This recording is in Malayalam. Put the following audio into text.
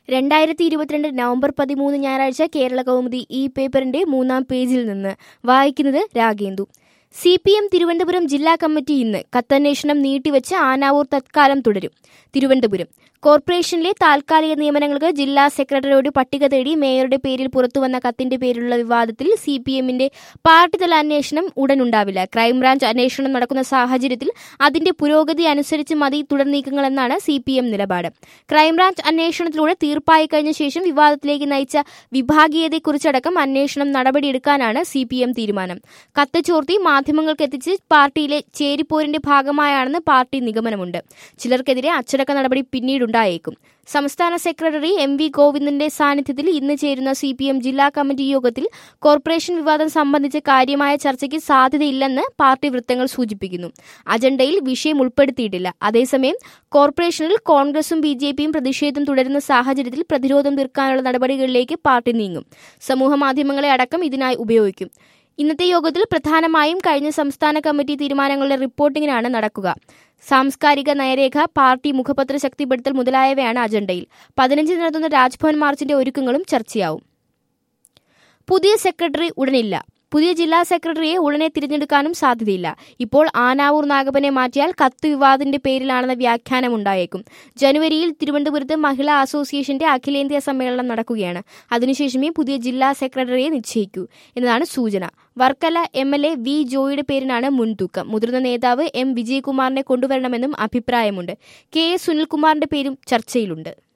രണ്ടായിരത്തി ഇരുപത്തിരണ്ട് നവംബർ പതിമൂന്ന് ഞായറാഴ്ച കേരള കൗമുദി ഈ പേപ്പറിന്റെ മൂന്നാം പേജിൽ നിന്ന് വായിക്കുന്നത് Ragendu C P M Thiruvananthapuram ജില്ലാ കമ്മിറ്റി ഇന്ന് കത്തന്വേഷണം നീട്ടിവെച്ച് ആനാവൂർ തത്കാലം തുടരും തിരുവനന്തപുരം കോർപ്പറേഷനിലെ താൽക്കാലിക നിയമനങ്ങൾക്ക് ജില്ലാ സെക്രട്ടറിയോട് പട്ടിക തേടി മേയറുടെ പേരിൽ പുറത്തുവന്ന കത്തിന്റെ പേരിലുള്ള വിവാദത്തിൽ സി പി എമ്മിന്റെ പാർട്ടിതല അന്വേഷണം ഉടനുണ്ടാവില്ല ക്രൈംബ്രാഞ്ച് അന്വേഷണം നടക്കുന്ന സാഹചര്യത്തിൽ അതിന്റെ പുരോഗതി അനുസരിച്ച് മതി തുടർ നീക്കങ്ങളെന്നാണ് സി പി എം നിലപാട് ക്രൈംബ്രാഞ്ച് അന്വേഷണത്തിലൂടെ തീർപ്പായി കഴിഞ്ഞ ശേഷം വിവാദത്തിലേക്ക് നയിച്ച വിഭാഗീയതയെക്കുറിച്ചടക്കം അന്വേഷണം നടപടിയെടുക്കാനാണ് സി പി എം തീരുമാനം കത്ത് ചോർത്തി മാധ്യമങ്ങൾക്ക് എത്തിച്ച് പാർട്ടിയിലെ ചേരിപ്പോരിന്റെ ഭാഗമായാണെന്ന് പാർട്ടി നിഗമനമുണ്ട് ചിലർക്കെതിരെ അച്ചടക്ക നടപടി പിന്നീടുണ്ടായേക്കും സംസ്ഥാന സെക്രട്ടറി എം വി ഗോവിന്ദന്റെ സാന്നിധ്യത്തിൽ ഇന്ന് ചേരുന്ന സി പി എം ജില്ലാ കമ്മിറ്റി യോഗത്തിൽ കോർപ്പറേഷൻ വിവാദം സംബന്ധിച്ച് കാര്യമായ ചർച്ചയ്ക്ക് സാധ്യതയില്ലെന്ന് പാർട്ടി വൃത്തങ്ങൾ സൂചിപ്പിക്കുന്നു അജണ്ടയിൽ വിഷയം ഉൾപ്പെടുത്തിയിട്ടില്ല അതേസമയം കോർപ്പറേഷനിൽ കോൺഗ്രസും ബി ജെ പിയും പ്രതിഷേധം തുടരുന്ന സാഹചര്യത്തിൽ പ്രതിരോധം തീർക്കാനുള്ള നടപടികളിലേക്ക് പാർട്ടി നീങ്ങും സമൂഹമാധ്യമങ്ങളെ അടക്കം ഇതിനായി ഉപയോഗിക്കും ഇന്നത്തെ യോഗത്തിൽ പ്രധാനമായും കഴിഞ്ഞ സംസ്ഥാന കമ്മിറ്റി തീരുമാനങ്ങളുടെ റിപ്പോർട്ടിംഗിനാണ് നടക്കുക സാംസ്കാരിക നയരേഖ പാർട്ടി മുഖപത്ര ശക്തിപ്പെടുത്തൽ മുതലായവയാണ് അജണ്ടയിൽ പതിനഞ്ചിന് നടത്തുന്ന രാജ്ഭവൻ മാർച്ചിന്റെ ഒരുക്കങ്ങളും ചർച്ചയാവും പുതിയ സെക്രട്ടറി ഉടനില്ല പുതിയ ജില്ലാ സെക്രട്ടറിയെ ഉടനെ തിരഞ്ഞെടുക്കാനും സാധ്യതയില്ല ഇപ്പോൾ ആനാവൂർ നാഗപ്പനെ മാറ്റിയാൽ കത്ത് വിവാദിന്റെ പേരിലാണെന്ന വ്യാഖ്യാനം ഉണ്ടായേക്കും ജനുവരിയിൽ തിരുവനന്തപുരത്ത് മഹിളാ അസോസിയേഷന്റെ അഖിലേന്ത്യാ സമ്മേളനം നടക്കുകയാണ് അതിനുശേഷമേ പുതിയ ജില്ലാ സെക്രട്ടറിയെ നിശ്ചയിക്കൂ എന്നതാണ് സൂചന Varkala M L A V ജോയിയുടെ പേരിനാണ് മുൻതൂക്കം മുതിർന്ന നേതാവ് എം വിജയകുമാറിനെ കൊണ്ടുവരണമെന്നും അഭിപ്രായമുണ്ട് കെ എസ് സുനിൽകുമാറിന്റെ പേരും ചർച്ചയിലുണ്ട്